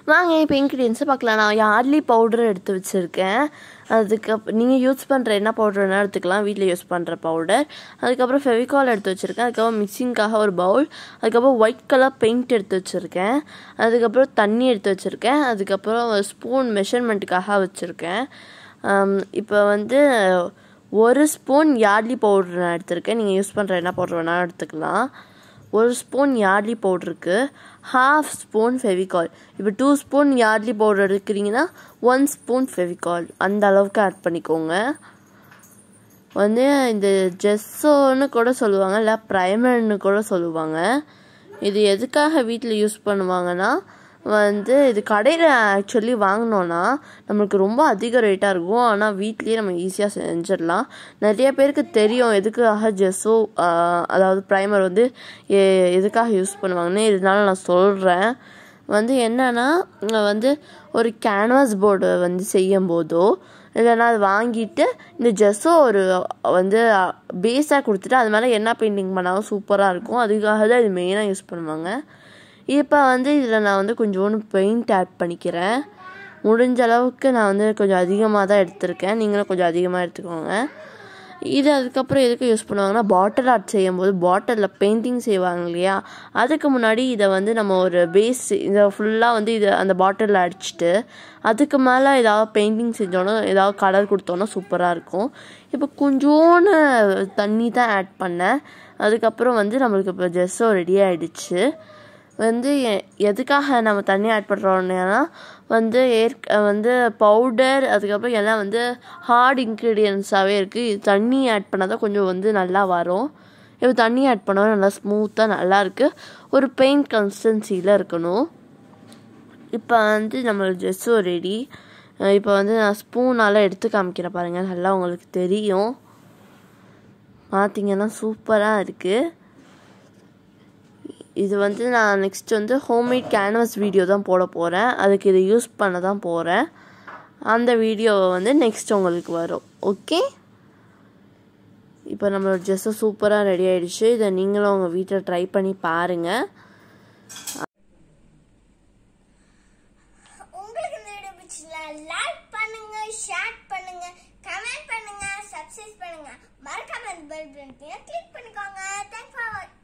வாங்க இப்போ இன்க்ரீடியன்ஸை பார்க்கலாம் நான் யார்லி பவுடர் எடுத்து வச்சுருக்கேன் அதுக்கப்புறம் நீங்கள் யூஸ் பண்ணுற என்ன பவுடர் வேணால் எடுத்துக்கலாம் வீட்டில் யூஸ் பண்ணுற பவுடர் அதுக்கப்புறம் ஃபெவிகால் எடுத்து வச்சுருக்கேன் அதுக்கப்புறம் மிக்சிங்காக ஒரு பவுல் அதுக்கப்புறம் ஒயிட் கலர் பெயிண்ட் எடுத்து வச்சுருக்கேன் அதுக்கப்புறம் தண்ணி எடுத்து வச்சுருக்கேன் அதுக்கப்புறம் ஒரு ஸ்பூன் மெஷர்மெண்ட்டுக்காக வச்சுருக்கேன் இப்போ வந்து ஒரு ஸ்பூன் யார்லி பவுடர் நான் எடுத்திருக்கேன் நீங்கள் யூஸ் பண்ணுற என்ன பவுடர் வேணாலும் எடுத்துக்கலாம் ஒரு ஸ்பூன் யார்லி பவுடருக்கு ஹாஃப் ஸ்பூன் ஃபெவிகால் இப்போ டூ ஸ்பூன் யார்லி பவுடர் எடுக்கிறீங்கன்னா ஒன் ஸ்பூன் ஃபெவிகால் அந்த அளவுக்கு ஆட் பண்ணிக்கோங்க வந்து இந்த ஜெஸ்ஸோன்னு கூட சொல்லுவாங்க இல்லை ப்ரைமர்னு கூட சொல்லுவாங்க இது எதுக்காக வீட்டில் யூஸ் பண்ணுவாங்கன்னா வந்து இது கடையில் ஆக்சுவலி வாங்கினோன்னா நம்மளுக்கு ரொம்ப அதிக ரேட்டாக இருக்கும் ஆனால் வீட்லேயே நம்ம ஈஸியாக செஞ்சிடலாம் நிறைய பேருக்கு தெரியும் எதுக்காக ஜெஸ்ஸோ அதாவது ப்ரைமர் வந்து எ- எதுக்காக யூஸ் பண்ணுவாங்கன்னு இதனால நான் சொல்கிறேன் வந்து என்னன்னா வந்து ஒரு கேன்வாஸ் போர்டு வந்து செய்யும் போதோ இல்லைன்னா அது வாங்கிட்டு இந்த ஜெஸ்ஸோ ஒரு வந்து பேஸாக கொடுத்துட்டு அது மேலே என்ன பெயிண்டிங் பண்ணாலும் சூப்பராக இருக்கும் அதுக்காக தான் இது மெயினாக யூஸ் பண்ணுவாங்க இப்போ வந்து இதில் நான் வந்து கொஞ்சோண்டு பெயிண்ட் ஆட் பண்ணிக்கிறேன் முடிஞ்ச அளவுக்கு நான் வந்து கொஞ்சம் அதிகமாக தான் எடுத்திருக்கேன் நீங்களும் கொஞ்சம் அதிகமாக எடுத்துக்கோங்க இது அதுக்கப்புறம் எதுக்கு யூஸ் பண்ணுவாங்கன்னா பாட்டில் ஆர்ட் செய்யும்போது பாட்டிலில் பெயிண்டிங் செய்வாங்க இல்லையா அதுக்கு முன்னாடி இதை வந்து நம்ம ஒரு பேஸ் இதை ஃபுல்லாக வந்து இதை அந்த பாட்டிலில் அடிச்சுட்டு அதுக்கு மேலே ஏதாவது பெயிண்டிங் செஞ்சோன்னா ஏதாவது கலர் கொடுத்தோன்னா சூப்பராக இருக்கும் இப்போ கொஞ்சோன்னு தண்ணி தான் ஆட் பண்ணேன் அதுக்கப்புறம் வந்து நம்மளுக்கு இப்போ ஜெஸ்ஸோ ரெடி ஆயிடுச்சு வந்து எ- எதுக்காக நம்ம தண்ணி ஆட் பண்ணுறோன்னா வந்து ஏற்க வந்து பவுடர் அதுக்கப்புறம் எல்லாம் வந்து ஹார்ட் இன்க்ரீடியன்ஸாகவே இருக்குது இது தண்ணி ஆட் பண்ணால் தான் கொஞ்சம் வந்து நல்லா வரும் இப்போ தண்ணி ஆட் பண்ணால் நல்லா ஸ்மூத்தாக நல்லா இருக்கு ஒரு பெயிண்ட் கன்சிஸ்டன்சியில் இருக்கணும் இப்போ வந்து நம்ம ஜெஸ்ஸோ ரெடி இப்போ வந்து நான் ஸ்பூனால் எடுத்து காமிக்கிறேன் பாருங்கள் நல்லா உங்களுக்கு தெரியும் பார்த்தீங்கன்னா சூப்பராக இருக்குது இது வந்து நான் நெக்ஸ்ட் வந்து ஹோம்மேட் கேன்வாஸ் வீடியோ தான் போட போகிறேன் அதுக்கு இதை யூஸ் பண்ண தான் போகிறேன் அந்த வீடியோவை வந்து நெக்ஸ்ட் உங்களுக்கு வரும் ஓகே இப்போ நம்மளோட ட்ரெஸ்ஸு சூப்பராக ரெடி ஆயிடுச்சு இதை நீங்களும் உங்கள் வீட்டில் ட்ரை பண்ணி பாருங்கள் உங்களுக்கு இந்த வீடியோ பிடிச்சா லைக் பண்ணுங்க ஷேர் பண்ணுங்க கமெண்ட் பண்ணுங்க சப்ஸ்கிரைப் பண்ணுங்க மறக்காம பெல் பட்டனை கிளிக் பண்ணிக்கோங்க தேங்க்ஸ் ஃபார்